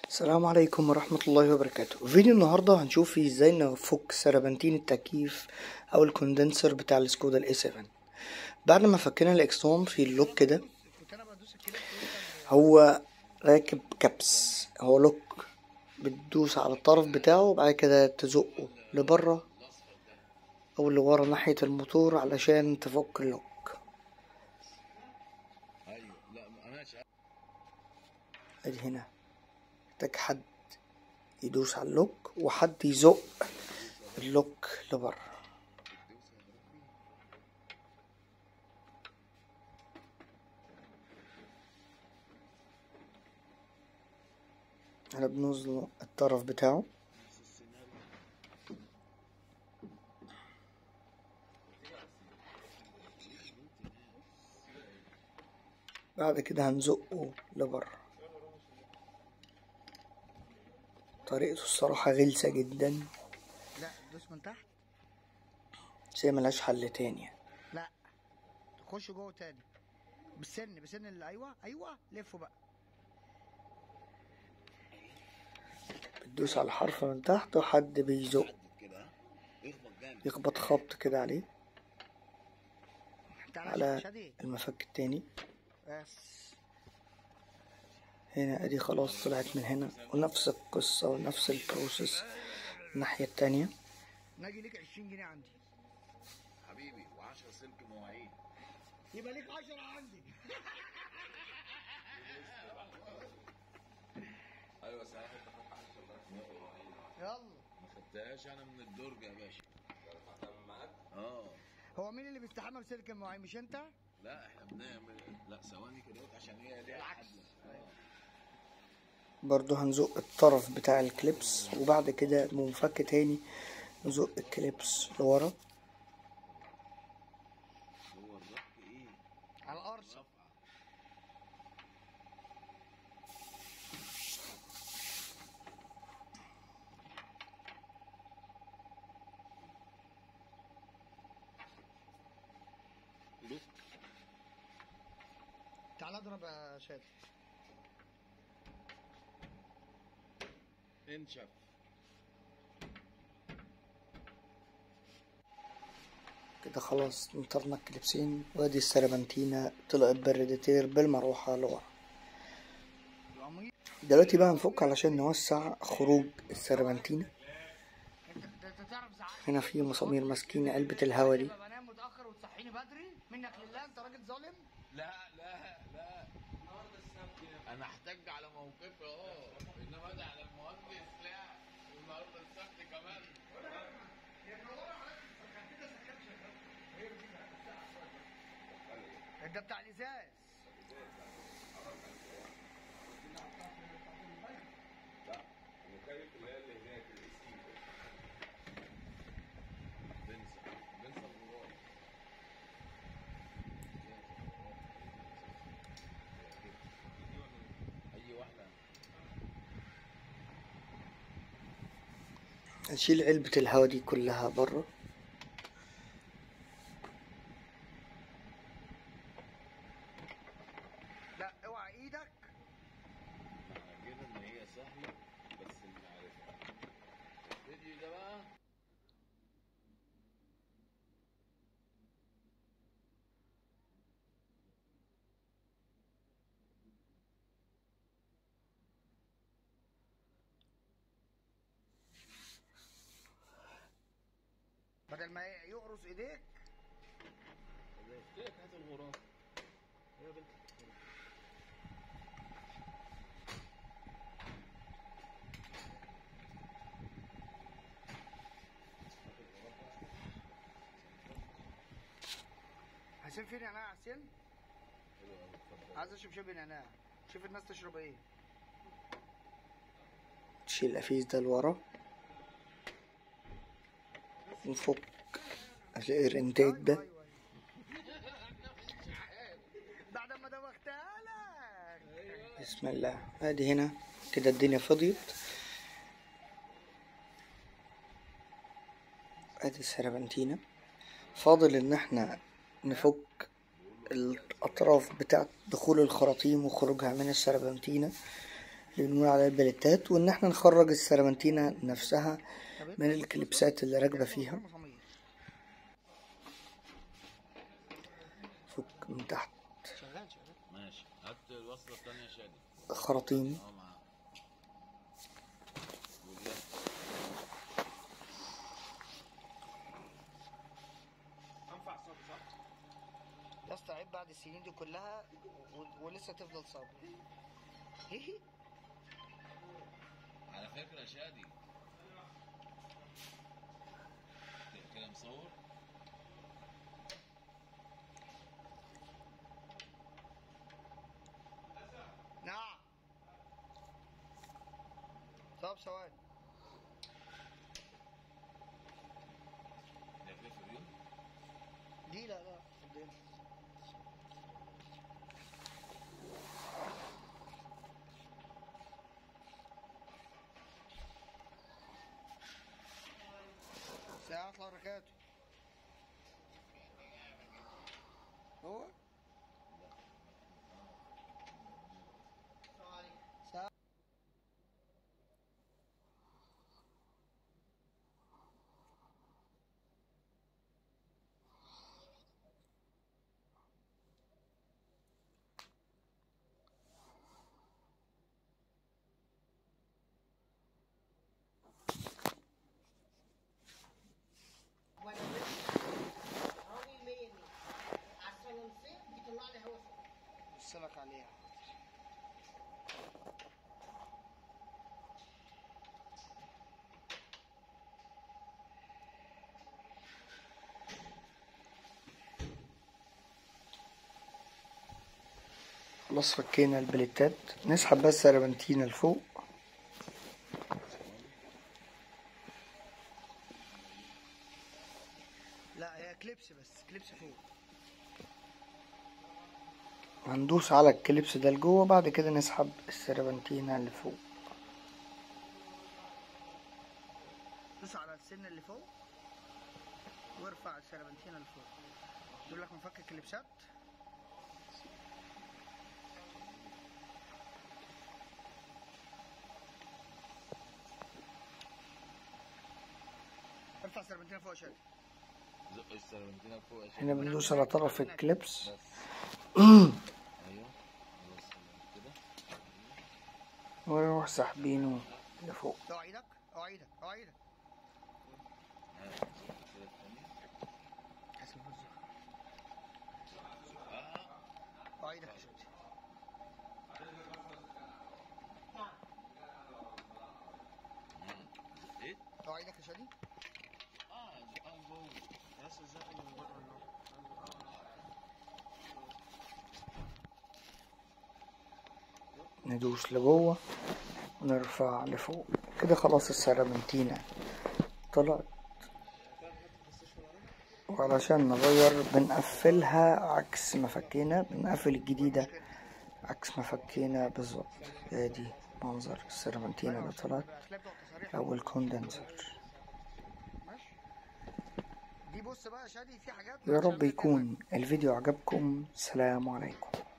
السلام عليكم ورحمة الله وبركاته فيديو النهاردة هنشوف فيه ازاي نفك سربنتين التكييف او الكوندنسر بتاع السكودا الاي 7 بعد ما فكينا الاكسون في اللوك ده هو راكب كبس هو لوك بتدوس على الطرف بتاعه وبعد كده تزقه لبره او لورا ناحية الموتور علشان تفك اللوك ادي هنا محتاج حد يدوس على اللوك وحد يزق اللوك لبره انا بنوزن الطرف بتاعه بعد كده هنزقه لبره طريقته الصراحة غلسة جدا لا دوس من تحت بس هي ملهاش حل تاني لا تخش جوه تاني بالسن بسن اللي ايوه ايوه لفه بقى بتدوس على الحرف من تحت وحد بيزق يخبط خبط كده عليه تعالى على شادي المفك التاني بس هنا ادي خلاص طلعت من هنا ونفس القصة ونفس البروسيس الناحية التانية ناجي ليك 20 جنيه عندي حبيبي و10 سلك مواعين يبقى ليك 10 عندي ايوه صحيح يلا ما خدتهاش انا من الدرج يا باشا اه هو مين اللي بيستحمى بسلك المواعين مش انت؟ لا احنا بنعمل لا ثواني كده عشان هي ليها حبل برضو هنزق الطرف بتاع الكليبس وبعد كده بمفك تاني نزق الكليبس لورا هو الربط ايه على القرصه لوك تعال اضرب يا شادي انشف كده خلاص نطرنا الكليبسين وادي السربنتينة طلعت بالريديتير بالمروحة لورا القميص دلوقتي بقى هنفك علشان نوسع خروج السربنتينة انت انت تعرف ساعات هنا في مسامير ماسكين علبة الهوا دي ببقى بنام متاخر وتصحيني بدري منك لله انت راجل ظالم لا لا لا النهارده السبت انا احتج على موقفي اه انما ادعي على المهندس لا النهارده السبت كمان ده بتاع الازاز بنسى بنسى الغراب اي واحده هنشيل علبة الهوا دي كلها بره لا اوعى ايدك معنى كده ان هي سهله بس مش عارفها الفيديو ده بقى بدل ما يقرص ايديك قلت لك هات الغراب يا بنت حسين فين نعناع يا حسين عايز اشرب شاي نعناع شوف الناس تشرب ايه تشيل القفيز ده لورا نفك الايرنتيك ده أيوة، أيوة. بعد ما دوختها لك بسم الله ادي هنا كده الدنيا فضيت ادي السربنتينة فاضل ان احنا نفك الأطراف بتاعة دخول الخراطيم وخروجها من السربنتينة اللي بنقول عليها البليتات وان احنا نخرج السرمنتينة نفسها من الكليبسات اللي راكبة فيها مسامير فك من تحت شغال شغال ماشي هات الوصله الثانيه شادي خراطيم اه معاه والله. يا اسطى عيب بعد السنين دي كلها و- ولسه تفضل صابر على فكره شادي كده مصور نعم طب ثواني ده في فريون دي لا لا قدام ساعة حركاته هو ساعة السمك عليها خلاص فكينا البليتات نسحب بس سرمنتينة لفوق لا هي كليبس بس كليبس فوق هندوس على الكليبس ده لجوه بعد كده نسحب السربنتينة اللي فوق دوس على السن اللي فوق وارفع السربنتينة اللي فوق يقول لك مفك كليبسات ارفع السربنتينة فوق شوية زق السربنتينه فوق يا هنا شادي بندوس على طرف الكليبس بس ايوه بص كده ونروح ساحبينه لفوق اوعى ايدك اوعى ايدك اوعى ايدك ها، زق كده التانية. اوعى ايدك يا شوتي ايه اوعى ايدك يا شادي اه زقها جوه بس الزق من بره ندوس لجوه ونرفع لفوق كده خلاص السرمنتينة طلعت وعلشان نغير بنقفلها عكس ما فكينا بنقفل الجديدة عكس ما فكينا بالظبط ادي منظر السرمنتينة اللي طلعت او الكوندنسر ماشي دي بص بقى يا شادي في حاجات يا رب يكون الفيديو عجبكم سلام عليكم